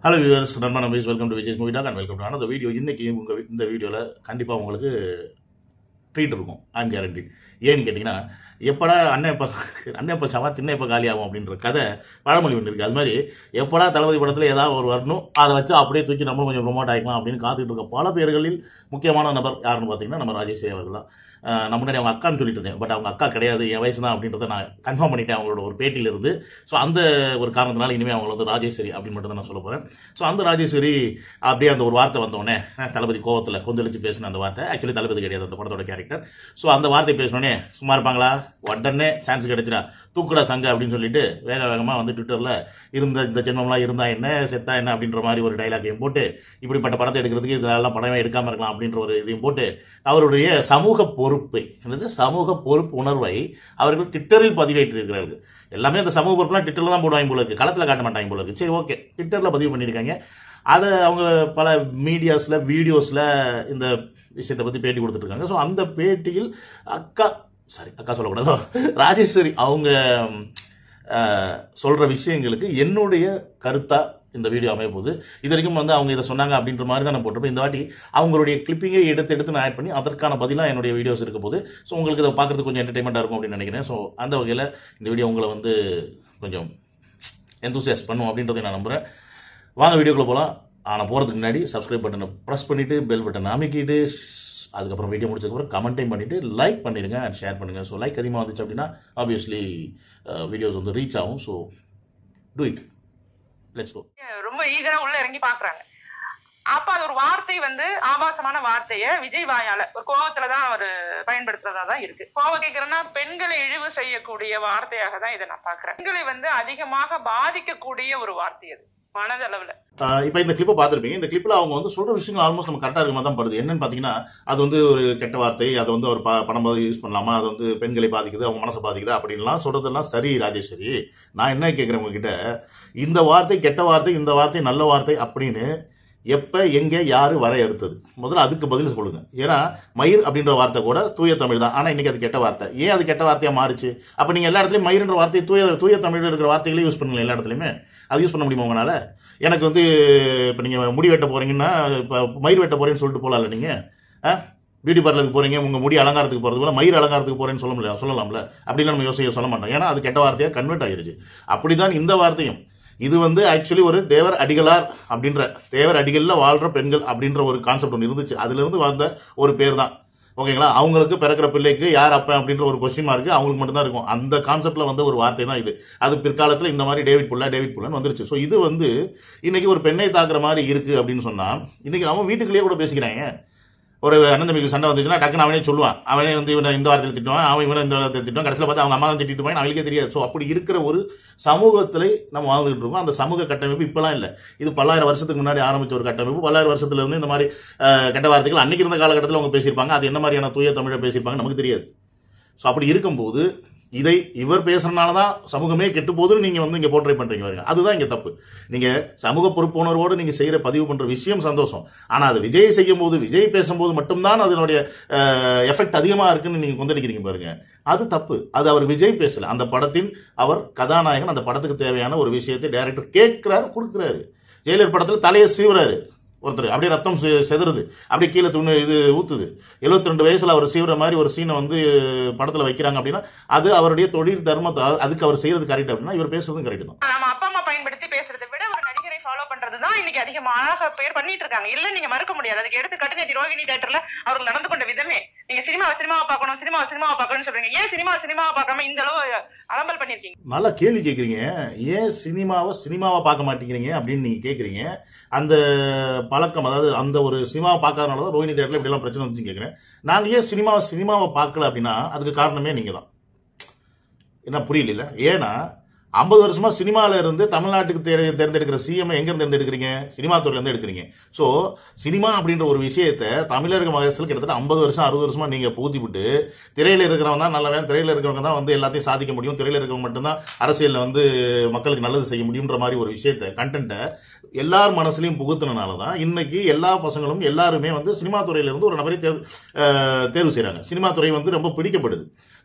Hello viewers நண்பன் நம்பீஸ் welcome to Vijay's movie talk and welcome to அந்த வீடியோ இன்னைக்கு உங்கள் இந்த வீடியோவில் கண்டிப்பாக உங்களுக்கு ட்ரீட் இருக்கும் ஐம் கேரண்டி ஏன்னு கேட்டிங்கன்னா எப்படா அண்ணன் இப்போ அண்ணன் இப்போ சவா திண்ணை இப்போ காலியாகும் அப்படின்ற கதை பழமொழி ஒன்று இருக்குது அது மாதிரி எப்படா தளபதி படத்தில் ஏதாவது ஒரு வரணும் அதை வச்சு அப்படியே தூக்கி நம்ம கொஞ்சம் ப்ரொமோட் ஆகிக்கலாம் அப்படின்னு காத்துக்கிட்டு இருக்க பல பேர்களில் முக்கியமான நபர் யாருன்னு பார்த்தீங்கன்னா நம்ம ராஜேஷ் அவர்கள் தான் அஹ் நான் முன்னாடி அவங்க அக்கான்னு சொல்லிட்டு இருந்தேன் பட் அவங்க அக்கா கிடையாது என் வயசு தான் அப்படின்றத நான் கன்ஃபார்ம் பண்ணிட்டேன் அவங்களோட ஒரு பேட்டியில இருந்து ஸோ அந்த ஒரு காரணத்தினால இனிமேல் அவங்கள வந்து ராஜேஸ்வரி அப்படின்னு மட்டும் தான் நான் சொல்ல போகிறேன் ஸோ அந்த ராஜேஸ்வரி அப்படியே அந்த ஒரு வார்த்தை வந்தோடனே அஹ் தளபதி கோவத்தில் கொந்தளிச்சு பேசின அந்த வார்த்தை ஆக்சுவலி தளபதி கிடையாது அந்த படத்தோட கேரக்டர் ஸோ அந்த வார்த்தை பேசினோடனே சும்மா இருப்பாங்களா உடனே சான்ஸ் கிடைச்சிடா தூக்குடா சங்க அப்படின்னு சொல்லிட்டு வேக வேகமாக வந்து ட்விட்டரில் இருந்த இந்த ஜென்மம்லாம் இருந்தா என்ன செத்தா என்ன அப்படின்ற மாதிரி ஒரு டைலாக்கையும் போட்டு இப்படிப்பட்ட படத்தை எடுக்கிறதுக்கு இதெல்லாம் படமே எடுக்காமல் இருக்கலாம் அப்படின்ற ஒரு இதையும் போட்டு அவருடைய சமூக பொறுப்பை என்னது சமூக பொறுப்பு உணர்வை அவர்கள் ட்விட்டரில் பதிவேற்றிருக்கிறார்கள் எல்லாமே அந்த சமூக பொறுப்புலாம் ட்விட்டரில் தான் போடுவாங்க போல இருக்கு களத்தில் காட்ட மாட்டாங்க போல இருக்கு சரி ஓகே ட்விட்டரில் பதிவு பண்ணியிருக்காங்க அதை அவங்க பல மீடியாஸில் வீடியோஸில் இந்த விஷயத்தை பற்றி பேட்டி கொடுத்துட்ருக்காங்க ஸோ அந்த பேட்டியில் அக்கா சாரி அக்கா சொல்லக்கூடாதோ ராஜேஸ்வரி அவங்க சொல்கிற விஷயங்களுக்கு என்னுடைய கருத்தாக இந்த வீடியோ அமைய போகுது இது வரைக்கும் வந்து அவங்க இதை சொன்னாங்க அப்படின்ற மாதிரி தான் நான் போட்டிருப்பேன் இந்த வாட்டி அவங்களுடைய கிளிப்பிங்கை எடுத்து எடுத்து நான் ஆட் பண்ணி அதற்கான பதிலாக என்னுடைய வீடியோஸ் இருக்க போது ஸோ உங்களுக்கு இதை பார்க்குறதுக்கு கொஞ்சம் என்டர்டைன்மெண்ட்டாக இருக்கும் அப்படின்னு நினைக்கிறேன் ஸோ அந்த வகையில் இந்த வீடியோ உங்களை வந்து கொஞ்சம் எந்தூசியாஸ் பண்ணும் அப்படின்றதை நான் நம்புகிறேன் வாங்க வீடியோக்குள்ளே போகலாம் ஆனால் போகிறதுக்கு முன்னாடி சப்ஸ்கிரைப் பட்டனை ப்ரெஸ் பண்ணிவிட்டு பெல் பட்டனை அமைக்கிட்டு அதுக்கப்புறம் வீடியோ முடிச்சதுக்கப்புறம் கமெண்ட்டையும் பண்ணிவிட்டு லைக் பண்ணிடுங்க அண்ட் ஷேர் பண்ணுங்கள் ஸோ லைக் அதிகமாக வந்துச்சு அப்படின்னா ஆப்வியஸ்லி வீடியோஸ் வந்து ரீச் ஆகும் so do it let's go ரொம்ப ஈகரா உள்ள இறங்கி பாக்குறாங்க அப்ப அது ஒரு வார்த்தை வந்து ஆபாசமான வார்த்தைய விஜய் வாயால ஒரு கோவத்துல தான் அவர் பயன்படுத்துறதா தான் இருக்கு கோவம் கேட்கிறேன்னா பெண்களை இழிவு செய்யக்கூடிய வார்த்தையாக தான் இதை நான் பாக்குறேன் பெண்களை வந்து அதிகமாக பாதிக்கக்கூடிய ஒரு வார்த்தை அது மனதளவுல இப்போ இந்த கிளிப்பை பார்த்துருப்பீங்க இந்த கிளிப்பில் அவங்க வந்து சொல்கிற விஷயங்கள் ஆல்மோஸ்ட் நம்ம கரெக்டாக இருக்க மாதிரி தான் படுது என்னன்னு பார்த்தீங்கன்னா அது வந்து ஒரு கெட்ட வார்த்தை அதை வந்து ஒரு ப படம் யூஸ் பண்ணலாமா அது வந்து பெண்களை பாதிக்குது அவங்க மனசை பாதிக்குது அப்படின்லாம் சொல்கிறதெல்லாம் சரி ராஜேஸ்வரி நான் என்ன கேட்குறேன் உங்ககிட்ட இந்த வார்த்தை கெட்ட வார்த்தை இந்த வார்த்தை நல்ல வார்த்தை அப்படின்னு எப்போ எங்கே யார் வரையறுத்தது முதல்ல அதுக்கு பதில் சொல்லுங்க ஏன்னா மயிர் அப்படின்ற வார்த்தை கூட தூய தமிழ் தான் ஆனால் இன்னைக்கு அது கெட்ட வார்த்தை ஏன் அது கெட்ட வார்த்தையாக மாறுச்சு அப்போ நீங்கள் எல்லா இடத்துலையும் மயிர்ன்ற வார்த்தையை தூய தூய தமிழில் இருக்கிற வார்த்தைகளே யூஸ் பண்ணல எல்லா இடத்துலையுமே அது யூஸ் பண்ண முடியுமா உங்களால் எனக்கு வந்து இப்போ நீங்கள் முடி வெட்ட போகிறீங்கன்னா இப்போ மயிர் வெட்ட போகிறேன்னு சொல்லிட்டு போகலாம்ல நீங்கள் ஆ பியூட்டி பார்லருக்கு போகிறீங்க உங்கள் முடி அலங்காரத்துக்கு போகிறது போல மயிர் அலங்காரத்துக்கு போகிறேன்னு சொல்ல முடியல சொல்லலாம்ல அப்படிலாம் நம்ம யோசிக்க சொல்ல மாட்டோம் ஏன்னா அது கெட்ட வார்த்தையாக கன்வெர்ட் ஆகிருச்சு அப்படி தான் இந்த வார்த்தையும் இது வந்து ஆக்சுவலி ஒரு தேவர் அடிகளார் அப்படின்ற தேவர் அடிகளில் வாழ்கிற பெண்கள் அப்படின்ற ஒரு கான்செப்ட் ஒன்று இருந்துச்சு அதுலேருந்து வந்த ஒரு பேர் தான் ஓகேங்களா அவங்களுக்கு பிறக்கிற பிள்ளைக்கு யார் அப்ப அப்படின்ற ஒரு கொஸ்டின் மார்க்கு அவங்களுக்கு மட்டும்தான் இருக்கும் அந்த கான்செப்ட்ல வந்து ஒரு வார்த்தை தான் இது அது பிற்காலத்தில் இந்த மாதிரி டேவிட் புல்லா டேவிட் புல்லன் வந்துருச்சு ஸோ இது வந்து இன்னைக்கு ஒரு பெண்ணை தாக்குற மாதிரி இருக்கு அப்படின்னு சொன்னா இன்னைக்கு அவன் வீட்டுக்குள்ளேயே கூட பேசிக்கிறாங்க ஒரு அண்ணன் தம்பிக்கு சண்டை வந்துச்சுன்னா டக்குன்னு அவனே சொல்லுவான் அவனே வந்து இவனை இந்த வாரத்தில் திட்டுவான் அவன் இவனை இந்த வாரத்தில் திட்டுவான் கடைசியில் பார்த்து அவங்க அம்மா தான் திட்டிட்டு போய் அவங்களுக்கே தெரியாது ஸோ அப்படி இருக்கிற ஒரு சமூகத்தில் நம்ம வாழ்ந்துகிட்டு இருக்கோம் அந்த சமூக கட்டமைப்பு இப்பெல்லாம் இல்லை இது பல்லாயிரம் வருஷத்துக்கு முன்னாடி ஆரம்பிச்ச ஒரு கட்டமைப்பு பல்லாயிரம் வருஷத்துல இருந்து இந்த மாதிரி அஹ், கெட்ட வார்த்தைகள் அன்னைக்கு இருந்த காலகட்டத்தில் அவங்க பேசியிருப்பாங்க அது என்ன மாதிரியான தூய தமிழை பேசியிருப்பாங்க நமக்கு தெரியாது ஸோ அப்படி இருக்கும்போது இதை இவர் பேசுறதுனால தான் சமூகமே கெட்டு போகுதுன்னு நீங்க வந்து இங்க போர்ட்ரை பண்றீங்க பாருங்க அதுதான் இங்க தப்பு நீங்க சமூக பொறுப்புணர்வோடு நீங்க செய்யற பதிவு பண்ற விஷயம் சந்தோஷம் ஆனா அது விஜய் செய்யும் போது விஜய் பேசும்போது மட்டும்தான் அதனுடைய எஃபெக்ட் அதிகமா இருக்குன்னு நீங்க கொந்தளிக்கிறீங்க பாருங்க அது தப்பு அது அவர் விஜய் பேசல அந்த படத்தின் அவர் கதாநாயகன் அந்த படத்துக்கு தேவையான ஒரு விஷயத்தை டைரக்டர் கேட்கிறாரு கொடுக்குறாரு ஜெயிலர் படத்துல தலையை சீவுறாரு ஒருத்தர் அப்படியே ரத்தம் செ- செதறுது அப்படியே கீழே துணி இது ஊத்துது 72 ரெண்டு வயசுல அவர் சீவுற மாதிரி ஒரு சீனை வந்து படத்துல வைக்கிறாங்க அப்படின்னா அது அவருடைய தொழில் தர்மத்தை அதுக்கு அவர் செய்யறது கரெக்ட் அப்படின்னா இவர் பேசுறதும் கரெக்ட் தான் நம்ம அப்பா அம்மா பயன்படுத்தி பேசுறதை விட ஒரு நடிகரை ஃபாலோ பண்றதுதான் இன்னைக்கு அதிகமாக பேர் பண்ணிட்டு இருக்காங்க இல்ல நீங்க மறுக்க முடியாது அதுக்கு எடுத்துக்காட்டு நேற்று ரோகிணி தேட்டர்ல அவர்கள் நடந்து கொண்ட விதமே நீங்க சினிமாவை சினிமாவை பார்க்கணும் சினிமாவை சினிமாவை பார்க்கணும்னு சொல்றீங்க ஏன் சினிமா சினிமாவை பார்க்காம இந்த அளவு அலம்பல் பண்ணிருக்கீங்க நல்லா கேள்வி கேட்குறீங்க ஏன் சினிமாவை சினிமாவை பார்க்க மாட்டேங்கிறீங்க அப்படின்னு நீங்கள் கேட்குறீங்க அந்த பழக்கம் அதாவது அந்த ஒரு சினிமாவை பார்க்காதனால தான் ரோஹினி தேட்டரில் இப்படிலாம் பிரச்சனை வந்துச்சு கேட்குறேன் நாங்கள் ஏன் சினிமாவை சினிமாவை பார்க்கல அப்படின்னா அதுக்கு காரணமே நீங்கள் தான் என்ன புரியல ஏன்னா ஐம்பது வருஷமா சினிமால இருந்து தமிழ்நாட்டுக்கு தே- தேர்ந்தெடுக்கிற சிஎம் எங்க இருந்து தேர்ந்தெடுக்கிறீங்க சினிமா துறையில இருந்து எடுக்கிறீங்க சோ சினிமா அப்படின்ற ஒரு விஷயத்தை தமிழக மகசூல் கிட்டத்தட்ட ஐம்பது வருஷம் அறுபது வருஷமா நீங்க பூத்தி விட்டு திரையில இருக்கிறவங்க தான் நல்லவன் திரையில இருக்கிறவங்க தான் வந்து எல்லாத்தையும் சாதிக்க முடியும் திரையில இருக்கிறவங்க மட்டும்தான் அரசியல்ல வந்து மக்களுக்கு நல்லது செய்ய முடியுன்ற மாதிரி ஒரு விஷயத்தை கண்டென்ட்டை எல்லார் மனசுலயும் புகுத்துனனால தான் இன்னைக்கு எல்லா பசங்களும் எல்லாருமே வந்து சினிமா துறையில இருந்து ஒரு நபரை தேர்வு அஹ், தேர்வு செய்றாங்க சினிமா துறை வந்து ரொம்ப பிடிக்கப்படுது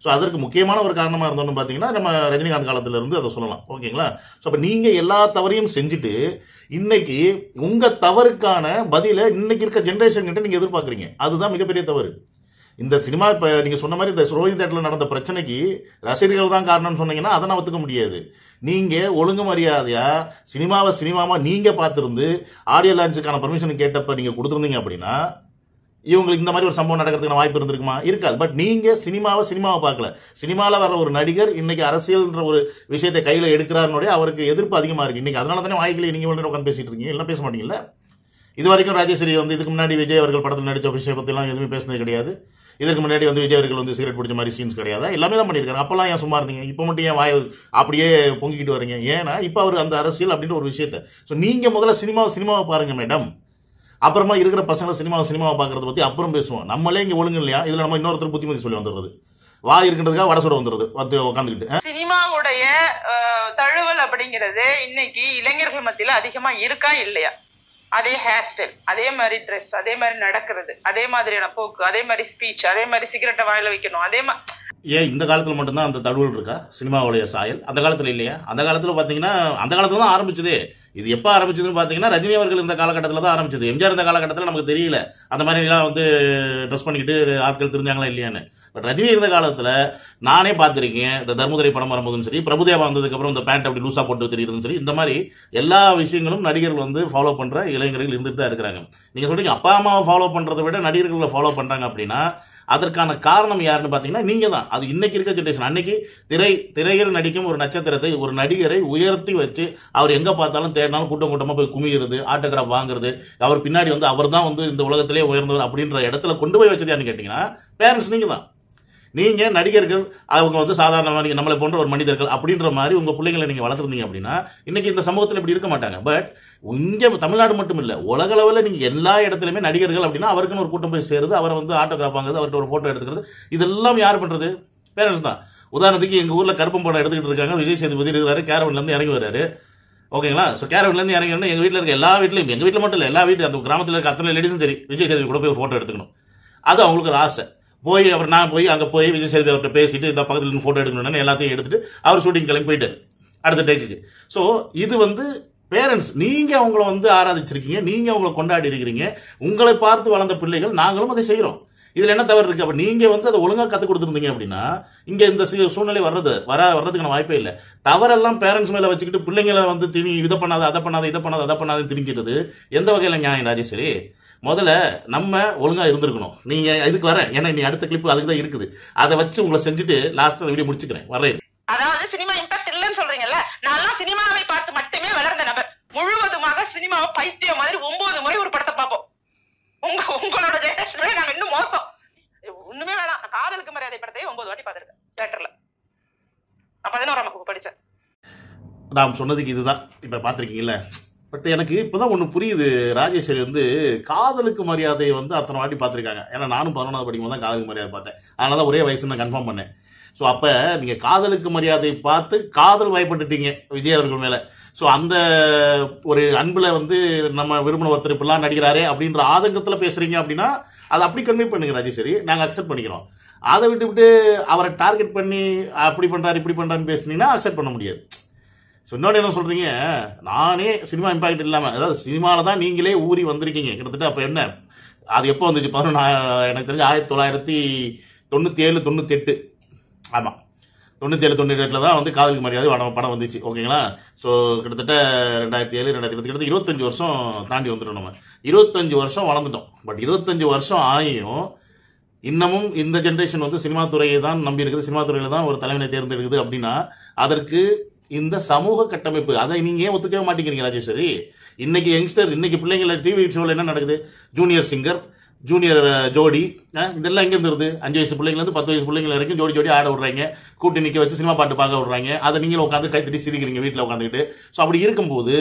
ஸோ அதற்கு முக்கியமான ஒரு காரணமாக இருந்தோம்னு பார்த்தீங்கன்னா நம்ம ரஜினிகாந்த் காலத்துல இருந்து அதை சொல்லலாம் ஓகேங்களா ஸோ அப்போ நீங்கள் எல்லா தவறையும் செஞ்சுட்டு இன்னைக்கு உங்கள் தவறுக்கான பதிலை இன்னைக்கு இருக்க ஜென்ரேஷன் கிட்ட நீங்கள் எதிர்பார்க்குறீங்க அதுதான் மிகப்பெரிய தவறு இந்த சினிமா இப்போ நீங்கள் சொன்ன மாதிரி இந்த ரோஹித் தேட்டரில் நடந்த பிரச்சனைக்கு ரசிகர்கள் தான் காரணம்னு சொன்னீங்கன்னா அதை நான் ஒத்துக்க முடியாது நீங்கள் ஒழுங்கு மரியாதையாக சினிமாவை சினிமாவாக நீங்கள் பார்த்துருந்து ஆடியோ லான்ச்சுக்கான பர்மிஷன் கேட்டப்ப நீங்கள் கொடுத்துருந்தீங்க அப்படின்னா இவங்களுக்கு இந்த மாதிரி ஒரு சம்பவம் நடக்கிறதுக்கான வாய்ப்பு இருந்திருக்குமா இருக்காது பட் நீங்கள் சினிமாவை சினிமாவை பார்க்கல சினிமாவில் வர ஒரு நடிகர் இன்னைக்கு அரசியல்ன்ற ஒரு விஷயத்தை கையில் எடுக்கிறாருனுடைய அவருக்கு எதிர்ப்பு அதிகமாக இருக்குது இன்னைக்கு அதனால தானே வாய்க்கிலே நீங்கள் வந்து உட்காந்து பேசிட்டு இருக்கீங்க எல்லாம் பேச மாட்டீங்கல்ல இது வரைக்கும் ராஜேஸ்வரி வந்து இதுக்கு முன்னாடி விஜய் அவர்கள் படத்தில் நடித்த விஷயம் பற்றிலாம் எதுவுமே பேசினது கிடையாது இதுக்கு முன்னாடி வந்து விஜய் அவர்கள் வந்து சிகரெட் பிடிச்ச மாதிரி சீன்ஸ் கிடையாது எல்லாமே தான் பண்ணியிருக்காரு அப்போல்லாம் ஏன் சும்மா இருந்தீங்க இப்போ மட்டும் ஏன் வாய் அப்படியே பொங்கிக்கிட்டு வரீங்க ஏன்னா இப்போ அவர் அந்த அரசியல் அப்படின்ற ஒரு விஷயத்த ஸோ நீங்கள் முதல்ல சினிமாவை சினிமாவை பாருங்க மேடம் அப்புறமா இருக்கிற பசங்களை சினிமாவை சினிமாவை பார்க்கறத பற்றி அப்புறம் பேசுவோம் நம்மளே இங்கே ஒழுங்கு இல்லையா இதில் நம்ம இன்னொருத்தர் புத்திமதி சொல்லி வந்துடுறது வாய் இருக்கின்றதுக்காக வடை சுட வந்துடுறது வந்து உட்காந்துக்கிட்டு சினிமாவுடைய அஹ், தழுவல் அப்படிங்கிறது இன்னைக்கு இளைஞர்கள் மத்தியில அதிகமா இருக்கா இல்லையா அதே ஹேர் ஸ்டைல் அதே மாதிரி ட்ரெஸ் அதே மாதிரி நடக்கிறது அதே மாதிரியான போக்கு அதே மாதிரி ஸ்பீச் அதே மாதிரி சிகரெட்டை வாயில வைக்கணும் அதே மாதிரி ஏன் இந்த காலத்தில் மட்டும்தான் அந்த தழுவல் இருக்கா சினிமாவுடைய சாயல் அந்த காலத்தில் இல்லையா அந்த காலத்தில் பார்த்தீங்கன்னா அந்த காலத்தில் தான் ஆரம்பிச்சதே இது எப்போ ஆரம்பிச்சதுன்னு பார்த்தீங்கன்னா ரஜினி அவர்கள் இருந்த காலகட்டத்தில் தான் ஆரம்பிச்சது எம்ஜிஆர் இருந்த காலகட்டத்தில் நமக்கு தெரியல அந்த மாதிரிலாம் வந்து ட்ரெஸ் பண்ணிக்கிட்டு ஆட்கள் தெரிஞ்சாங்களா இல்லையான்னு பட் ரஜினி இருந்த காலத்தில் நானே பார்த்துருக்கேன் இந்த தர்மதுரை படம் வரும்போதும் சரி பிரபுதேவா வந்ததுக்கப்புறம் இந்த பேண்ட் அப்படி லூஸாக போட்டு தெரியுறதும் சரி இந்த மாதிரி எல்லா விஷயங்களும் நடிகர்கள் வந்து ஃபாலோ பண்ணுற இளைஞர்கள் இருந்துட்டு தான் இருக்கிறாங்க நீங்கள் சொல்றீங்க அப்பா அம்மாவை ஃபாலோ பண்ணுறதை விட நடிகர்களை ஃபாலோ பண்ணுறாங்க அப்படின்னா அதற்கான காரணம் யாருன்னு பார்த்தீங்கன்னா நீங்கள் தான் அது இன்னைக்கு இருக்க ஜென்ரேஷன் அன்னைக்கு திரை திரையில் நடிக்கும் ஒரு நட்சத்திரத்தை ஒரு நடிகரை உயர்த்தி வச்சு அவர் எங்கே பார்த்தாலும் தேடினாலும் கூட்டம் கூட்டமாக போய் குமிகிறது ஆட்டோகிராஃப் வாங்குறது அவர் பின்னாடி வந்து அவர் தான் வந்து இந்த உலகத்திலே உயர்ந்தவர் அப்படின்ற இடத்துல கொண்டு போய் வச்சது யாருன்னு கேட்டிங்கன்னா பேரண்ட்ஸ் நீங்கள் தான் நீங்கள் நடிகர்கள் அவங்க வந்து சாதாரணமாக நீங்கள் நம்மளை போன்ற ஒரு மனிதர்கள் அப்படின்ற மாதிரி உங்கள் பிள்ளைங்களை நீங்கள் வளர்த்துருந்தீங்க அப்படின்னா இன்னைக்கு இந்த சமூகத்தில் இப்படி இருக்க மாட்டாங்க பட் இங்கே தமிழ்நாடு மட்டும் இல்லை உலக அளவில் நீங்கள் எல்லா இடத்துலையுமே நடிகர்கள் அப்படின்னா அவருக்குன்னு ஒரு கூட்டம் போய் சேருது அவரை வந்து ஆட்டோகிராஃப் வாங்குறது அவர்கிட்ட ஒரு ஃபோட்டோ எடுத்துக்கிறது இதெல்லாம் யார் பண்ணுறது பேரண்ட்ஸ் தான் உதாரணத்துக்கு எங்கள் ஊரில் கருப்பம் படம் எடுத்துக்கிட்டு இருக்காங்க விஜய் சேதுபதி இருக்கிறாரு கேரவன்லேருந்து இறங்கி வர்றாரு ஓகேங்களா ஸோ கேரவன்லேருந்து இறங்கி வரணும் எங்கள் வீட்டில் இருக்க எல்லா வீட்லையும் எங்கள் வீட்டில் மட்டும் இல்லை எல்லா வீட்டு அந்த கிராமத்தில் இருக்க அத்தனை லேடிஸும் சரி விஜய் சேதுபதி கூட போய் ஃபோட்டோ எடுத்துக்கணும் அது அவங்களுக்கு ஒரு ஆசை போய் அப்புறம் நான் போய் அங்கே போய் விஜய் சேதுபதி அவர்கிட்ட பேசிட்டு இந்த பக்கத்தில் இருந்து ஃபோட்டோ எடுக்கணும்னு எல்லாத்தையும் எடுத்துட்டு அவர் ஷூட்டிங் கிளம்பி போயிட்டாரு அடுத்த டேக்குக்கு ஸோ இது வந்து பேரண்ட்ஸ் நீங்க அவங்கள வந்து ஆராதிச்சிருக்கீங்க நீங்க அவங்கள கொண்டாடி இருக்கிறீங்க உங்களை பார்த்து வளர்ந்த பிள்ளைகள் நாங்களும் அதை செய்கிறோம் இதுல என்ன தவறு இருக்கு அப்ப நீங்க வந்து அதை ஒழுங்கா கத்து கொடுத்துருந்தீங்க அப்படின்னா இங்க இந்த சி- சூழ்நிலை வர்றது வர வர்றதுக்கான வாய்ப்பே இல்லை தவறெல்லாம் பேரண்ட்ஸ் மேல வச்சுக்கிட்டு பிள்ளைங்களை வந்து திணி இதை பண்ணாத அதை பண்ணாத இதை பண்ணாத அதை பண்ணாத திணிக்கிறது எந்த வகையில நியாயம் ராஜேஸ்வரி முதல்ல நம்ம ஒழுங்கா இருந்திருக்கணும் நீங்க இதுக்கு வரேன் ஏன்னா நீ அடுத்த கிளிப் அதுக்கு தான் இருக்குது அதை வச்சு உங்களை செஞ்சுட்டு லாஸ்ட் வீடியோ முடிச்சுக்கிறேன் வரேன் அதாவது சினிமா இம்பாக்ட் இல்லைன்னு சொல்றீங்கல்ல நான்லாம் சினிமாவை பார்த்து மட்டுமே வளர்ந்த நபர் முழுவதுமாக சினிமாவை பைத்தியம் மாதிரி ஒன்பது முறை ஒரு படத்தை பார்ப்போம் உங்க உங்களோட ஜெனரேஷன் விட நாங்க இன்னும் மோசம் ஒண்ணுமே வேணாம் நான் காதலுக்கு மரியாதை படத்தையே ஒன்பது வாட்டி பார்த்திருக்கேன் தியேட்டர்ல நான் பதினோராம் வகுப்பு படிச்சேன் நான் சொன்னதுக்கு இதுதான் இப்போ பார்த்துருக்கீங்கல்ல பட் எனக்கு இப்போதான் ஒன்று புரியுது ராஜேஸ்வரி வந்து காதலுக்கு மரியாதையை வந்து அத்தனை வாட்டி பார்த்துருக்காங்க ஏன்னா நானும் பதினொன்றாவது படிக்கும் தான் காதலுக்கு மரியாதை பார்த்தேன் அதனால தான் ஒரே வயசு நான் கன்ஃபார்ம் பண்ணேன் ஸோ அப்போ நீங்கள் காதலுக்கு மரியாதை பார்த்து காதல் வயப்பட்டுட்டீங்க விஜய் அவர்கள் மேலே ஸோ அந்த ஒரு அன்பில் வந்து நம்ம விரும்பின ஒருத்தர் இப்படிலாம் நடிக்கிறாரே அப்படின்ற ஆதங்கத்தில் பேசுகிறீங்க அப்படின்னா அதை அப்படி கன்வே பண்ணுங்க ராஜேஸ்வரி நாங்கள் அக்செப்ட் பண்ணிக்கிறோம் அதை விட்டு விட்டு அவரை டார்கெட் பண்ணி அப்படி பண்ணுறாரு இப்படி பண்ணுறான்னு பேசுனீங்கன்னா அக்செப்ட் பண்ண முடியாது ஸோ இன்னொன்று என்ன சொல்கிறீங்க நானே சினிமா இம்பாக்ட் இல்லாமல் அதாவது சினிமாவில் தான் நீங்களே ஊறி வந்திருக்கீங்க கிட்டத்தட்ட அப்போ என்ன அது எப்போ வந்துச்சு பதினொன்று எனக்கு தெரிஞ்சு ஆயிரத்தி தொள்ளாயிரத்தி தொண்ணூற்றி ஏழு தொண்ணூற்றி எட்டு ஆமாம் தொண்ணூற்றி ஏழு தொண்ணூற்றி எட்டில் தான் வந்து காதலுக்கு மரியாதை படம் படம் வந்துச்சு ஓகேங்களா ஸோ கிட்டத்தட்ட ரெண்டாயிரத்தி ஏழு ரெண்டாயிரத்தி இருபத்தி கிட்டத்தட்ட இருபத்தஞ்சு வருஷம் தாண்டி வந்துட்டோம் நம்ம இருபத்தஞ்சு வருஷம் வளர்ந்துட்டோம் பட் இருபத்தஞ்சு வருஷம் ஆகியும் இன்னமும் இந்த ஜென்ரேஷன் வந்து சினிமா துறையை தான் நம்பி இருக்குது சினிமா துறையில தான் ஒரு தலைவனை தேர்ந்தெடுக்குது அப்படின்னா அதற்கு இந்த சமூக கட்டமைப்பு அதை நீங்க ஏன் ஒத்துக்கவே மாட்டேங்கிறீங்க ராஜேஸ்வரி இன்னைக்கு யங்ஸ்டர்ஸ் இன்னைக்கு பிள்ளைங்கள டிவி ஷோவில் என்ன நடக்குது ஜூனியர் சிங்கர் ஜூனியர் அஹ், ஜோடி அஹ், இதெல்லாம் எங்கே இருந்தது அஞ்சு வயசு பிள்ளைங்கலேருந்து பத்து வயசு பிள்ளைங்க வரைக்கும் ஜோடி ஜோடி ஆட விடுறாங்க கூட்டி நிற்க வச்சு சினிமா பாட்டு பார்க்க விடுறாங்க அதை நீங்களும் உட்காந்து கைத்தட்டி சிரிக்கிறீங்க வீட்டில் உட்காந்துக்கிட்டு ஸோ அப்படி இருக்கும்போது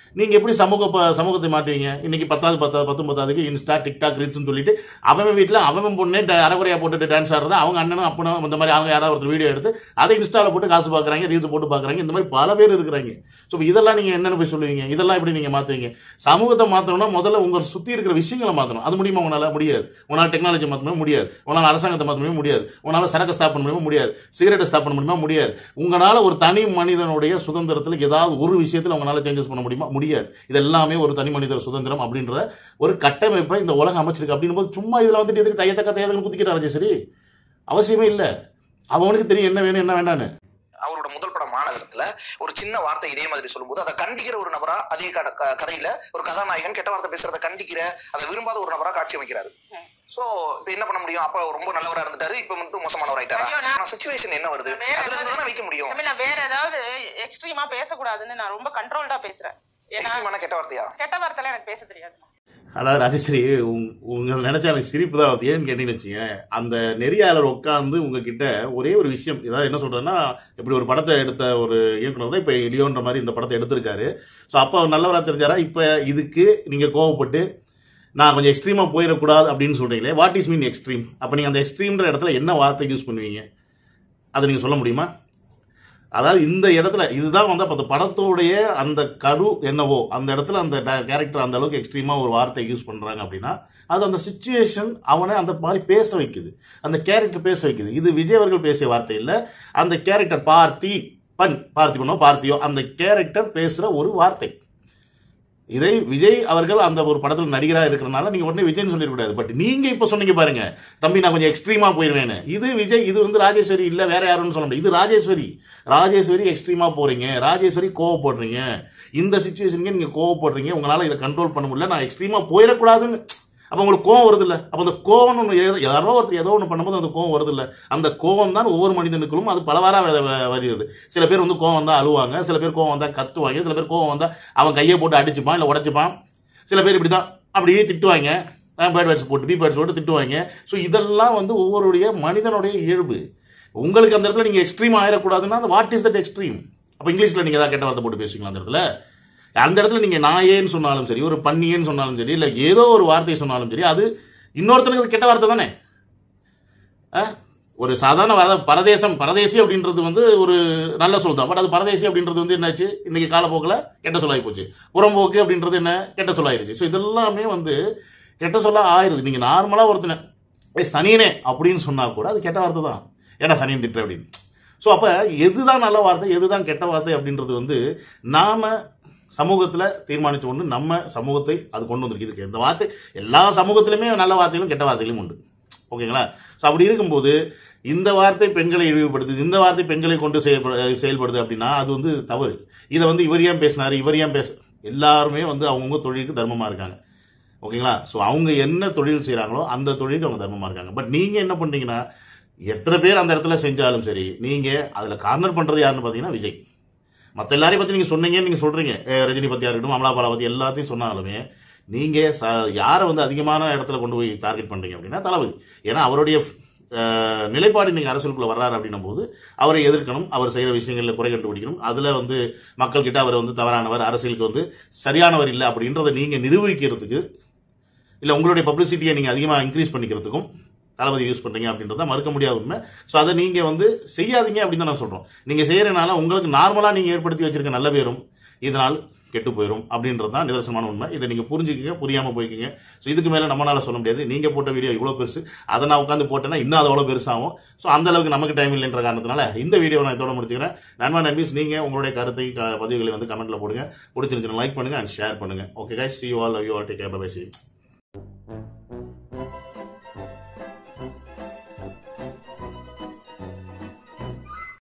நீங்க எப்படி சமூக ப- சமூகத்தை மாற்றுவீங்க இன்னைக்கு பத்தாவது பத்தாவது பத்தொன்பதாவதுக்கு இன்ஸ்டா டிக்டாக் ரீல்ஸ்னு சொல்லிட்டு அவன் வீட்டில் அவன் பொண்ணே ட- அரைகுறையா போட்டுட்டு டான்ஸ் ஆடுறது அவங்க அண்ணனும் அப்பனும் இந்த மாதிரி அவங்க யாராவது ஒருத்தர் வீடியோ எடுத்து அதை இன்ஸ்டால போட்டு காசு பார்க்குறாங்க ரீல்ஸ் போட்டு பார்க்குறாங்க இந்த மாதிரி பல பேர் இருக்கிறாங்க ஸோ இதெல்லாம் நீங்க என்னன்னு போய் சொல்லுவீங்க இதெல்லாம் எப்படி நீங்க மாத்துவீங்க சமூகத்தை மாற்றணும்னா முதல்ல உங்க சுத்தி இருக்கிற விஷயங்களை மாற்றணும் அது முடியுமா உங்களால முடியாது உங்களால் டெக்னாலஜி மாற்றவே முடியாது உங்களால் அரசாங்கத்தை மாற்றவே முடியாது உங்களால் சரக்கு ஸ்டாப் பண்ண முடியுமா முடியாது சிகரெட்டை ஸ்டாப் பண்ண முடியுமா முடியாது உங்களால் ஒரு தனி மனிதனுடைய சுதந்திரத்தில் ஏதாவது ஒரு விஷயத்தில் உங்களால் சேஞ்சஸ் பண்ண முடியுமா முடியாது இது எல்லாமே ஒரு தனி மனிதர் சுதந்திரம் அப்படின்ற ஒரு கட்டமைப்பை இந்த உலகம் அமைச்சிருக்கு அப்படின்னும் போது சும்மா இதில் வந்துட்டு எதுக்கு தையத்தக்க தையத்தக்க குதிக்கிறார் ராஜேஸ்வரி அவசியமே இல்லை அவனுக்கு தெரியும் என்ன வேணும் என்ன வேண்டான்னு அவரோட முதல் படம் மாநகரத்துல ஒரு சின்ன வார்த்தை இதே மாதிரி சொல்லும்போது அதை கண்டிக்கிற ஒரு நபரா அதே கட- க- கதையில ஒரு கதாநாயகன் கெட்ட வார்த்தை பேசுறத கண்டிக்கிற அதை விரும்பாத ஒரு நபரா காட்சி அமைக்கிறாரு ம். சோ இப்ப என்ன பண்ண முடியும் அப்ப ரொம்ப நல்லவரா இருந்துட்டாரு இப்ப மட்டும் மோசமானவர் ஆயிட்டாரா ஐயோ, நான்- ஆனா சுச்சுவேஷன் என்ன வருது வேற அதுல இருந்து தானே வைக்க முடியும் தம்பி, நான் வேற ஏதாவது எக்ஸ்ட்ரீமா பேசக்கூடாதுன்னு நான் ரொம்ப கண்ட்ரோல்டா பேசுறேன் ஏன்னா எக்ஸ்ட்ரீமான கெட்ட வார்த்தையா கெட்ட வார்த்தைலாம் எனக்கு பேச தெரியாது அதாவது ராஜேஸ்வரி உங்- உங்களை நினைச்சா எனக்கு சிரிப்பு தான் வருது ஏன்னு கேட்டீங்கன்னு வச்சுங்க அந்த நெறியாளர் உட்காந்து உங்ககிட்ட ஒரே ஒரு விஷயம் ஏதாவது என்ன சொல்றேன்னா இப்படி ஒரு படத்தை எடுத்த ஒரு இயக்குனர் தான் இப்போ லியோன்ற மாதிரி இந்த படத்தை எடுத்திருக்காரு ஸோ அப்போ அவர் நல்லவராக தெரிஞ்சாரா இப்போ இதுக்கு நீங்கள் கோவப்பட்டு நான் கொஞ்சம் எக்ஸ்ட்ரீமாக போயிடக்கூடாது அப்படின்னு சொல்றீங்களே வாட் இஸ் மீன் எக்ஸ்ட்ரீம் அப்போ நீங்கள் அந்த எக்ஸ்ட்ரீம்ன்ற இடத்துல என்ன வார்த்தை யூஸ் பண்ணுவீங்க அதை நீங்கள் சொல்ல முடியுமா அதாவது இந்த இடத்துல இதுதான் வந்து அப்போ அந்த படத்தோடைய அந்த கரு என்னவோ அந்த இடத்துல அந்த கேரக்டர் அந்த அளவுக்கு எக்ஸ்ட்ரீமாக ஒரு வார்த்தை யூஸ் பண்ணுறாங்க அப்படின்னா அது அந்த சுச்சுவேஷன் அவனை அந்த மாதிரி பேச வைக்குது அந்த கேரக்டர் பேச வைக்குது இது விஜய் அவர்கள் பேசிய வார்த்தை இல்லை அந்த கேரக்டர் பார்த்தி பன் பார்த்திபனோ பார்த்தியோ அந்த கேரக்டர் பேசுகிற ஒரு வார்த்தை இதை விஜய் அவர்கள் அந்த ஒரு படத்தில் நடிகராக இருக்கிறனால நீங்கள் உடனே விஜய்னு சொல்லிடக்கூடாது பட் நீங்கள் இப்போ சொன்னீங்க பாருங்க தம்பி நான் கொஞ்சம் எக்ஸ்ட்ரீமாக போயிடுவேன்னு இது விஜய் இது வந்து ராஜேஸ்வரி இல்லை வேற யாருன்னு சொல்ல முடியாது இது ராஜேஸ்வரி ராஜேஸ்வரி எக்ஸ்ட்ரீமாக போறீங்க ராஜேஸ்வரி கோவப்படுறீங்க இந்த சுச்சுவேஷனுக்கு நீங்கள் கோவப்படுறீங்க உங்களால் இதை கண்ட்ரோல் பண்ண முடியல நான் எக்ஸ்ட்ரீமாக போயிடக்கூடாதுன்னு அப்போ உங்களுக்கு கோவம் வருது இல்லை அப்போ அந்த கோவம் ஒன்று யாரோ ஒருத்தர் ஏதோ ஒன்று பண்ணும்போது அந்த கோவம் வருது இல்லை அந்த கோவம் தான் ஒவ்வொரு மனிதனுக்கும் அது பலவாறாக வருகிறது சில பேர் வந்து கோவம் வந்தால் அழுவாங்க சில பேர் கோவம் வந்தால் கத்துவாங்க சில பேர் கோவம் வந்தால் அவன் கையை போட்டு அடிச்சுப்பான் இல்லை உடைச்சுப்பான் சில பேர் இப்படி தான் அப்படியே திட்டுவாங்க பேர்ட் வேர்ட்ஸ் போட்டு பி பேர்ட்ஸ் போட்டு திட்டுவாங்க ஸோ இதெல்லாம் வந்து ஒவ்வொருடைய மனிதனுடைய இயல்பு உங்களுக்கு அந்த இடத்துல நீங்கள் எக்ஸ்ட்ரீம் ஆயிடக்கூடாதுன்னா அந்த வாட் இஸ் தட் எக்ஸ்ட்ரீம் அப்போ இங்கிலீஷில் நீங்கள் ஏதாவது கெட்ட வார்த்தை போட்டு பேசுவீங்களா அந்த இடத்துல அந்த இடத்துல நீங்கள் நாயேன்னு சொன்னாலும் சரி ஒரு பண்ணியேன்னு சொன்னாலும் சரி இல்லை ஏதோ ஒரு வார்த்தை சொன்னாலும் சரி அது இன்னொருத்தனுக்கு அது கெட்ட வார்த்தை தானே ஆ? ஒரு சாதாரண வார்த்தை பரதேசம் பரதேசி அப்படின்றது வந்து ஒரு நல்ல சொல் தான் பட் அது பரதேசி அப்படின்றது வந்து என்னாச்சு இன்னைக்கு காலப்போக்கில் கெட்ட சொல்லாகி போச்சு புறம்போக்கு அப்படின்றது என்ன கெட்ட சொல்லாயிருச்சு ஸோ இதெல்லாமே வந்து கெட்ட சொல்ல ஆயிருது நீங்கள் நார்மலாக ஒருத்தனை ஏய் சனியனே அப்படின்னு சொன்னால் கூட அது கெட்ட வார்த்தை தான் ஏன்னா சனியன் திட்டுற அப்படின்னு ஸோ அப்போ எதுதான் நல்ல வார்த்தை எதுதான் கெட்ட வார்த்தை அப்படின்றது வந்து நாம சமூகத்தில் தீர்மானிச்ச ஒன்று நம்ம சமூகத்தை அது கொண்டு வந்திருக்கு இதுக்கு இந்த வார்த்தை எல்லா சமூகத்திலுமே நல்ல வார்த்தைகளும் கெட்ட வார்த்தைகளும் உண்டு ஓகேங்களா ஸோ அப்படி இருக்கும்போது இந்த வார்த்தை பெண்களை இழிவுபடுத்துது இந்த வார்த்தை பெண்களை கொண்டு செய்யப்பட செயல்படுது அப்படின்னா அது வந்து தவறு இதை வந்து இவர் ஏன் பேசினாரு இவர் ஏன் பேச எல்லாருமே வந்து அவங்கவுங்க தொழிலுக்கு தர்மமாக இருக்காங்க ஓகேங்களா ஸோ அவங்க என்ன தொழில் செய்கிறாங்களோ அந்த தொழிலுக்கு அவங்க தர்மமாக இருக்காங்க பட் நீங்கள் என்ன பண்ணுறீங்கன்னா எத்தனை பேர் அந்த இடத்துல செஞ்சாலும் சரி நீங்கள் அதில் கார்னர் பண்ணுறது யாருன்னு பார்த்தீங்கன்னா விஜய் மற்ற எல்லாரையும் பற்றி நீங்கள் சொன்னீங்கன்னு நீங்கள் சொல்கிறீங்க ரஜினி பற்றியாக இருக்கட்டும் அமலாபாலா பற்றி எல்லாத்தையும் சொன்னாலுமே நீங்கள் ச யாரை வந்து அதிகமான இடத்துல கொண்டு போய் டார்கெட் பண்ணுறீங்க அப்படின்னா தளபதி ஏன்னா அவருடைய அஹ், நிலைப்பாடு நீங்கள் அரசியலுக்குள்ள வர்றாரு அப்படின்னும் போது அவரை எதிர்க்கணும் அவர் செய்கிற விஷயங்களில் குறை கண்டுபிடிக்கணும் அதில் வந்து மக்கள்கிட்ட அவர் வந்து தவறானவர் அரசியலுக்கு வந்து சரியானவர் இல்லை அப்படின்றத நீங்கள் நிரூபிக்கிறதுக்கு இல்லை உங்களுடைய பப்ளிசிட்டியை நீங்கள் அதிகமாக இன்க்ரீஸ் பண்ணிக்கிறதுக்கும் தளபதி யூஸ் பண்ணுறீங்க அப்படின்றத மறுக்க முடியாத உண்மை ஸோ அதை நீங்கள் வந்து செய்யாதீங்க அப்படின்னு தான் நான் சொல்கிறோம் நீங்கள் செய்கிறனால உங்களுக்கு நார்மலாக நீங்கள் ஏற்படுத்தி வச்சிருக்க நல்ல பேரும் இதனால் கெட்டு போயிடும் அப்படின்றது தான் நிதர்சனமான உண்மை இதை நீங்கள் புரிஞ்சுக்கங்க புரியாமல் போய்க்கிங்க ஸோ இதுக்கு மேலே நம்மளால சொல்ல முடியாது நீங்கள் போட்ட வீடியோ இவ்வளோ பெருசு அதை நான் உட்காந்து போட்டேன்னா இன்னும் அது அவ்வளோ பெருசாகும் ஸோ அந்த அளவுக்கு நமக்கு டைம் இல்லைன்ற காரணத்தினால இந்த வீடியோ நான் இதோட முடிச்சுக்கிறேன் நண்பா நண்பீஸ் நீங்கள் உங்களுடைய கருத்தை க- பதிவுகளை வந்து கமெண்ட்டில் போடுங்க பிடிச்சிருந்துச்சுன்னா லைக் பண்ணுங்கள் அண்ட் ஷேர் பண்ணுங்கள் okay guys see you all love you all take care bye bye see you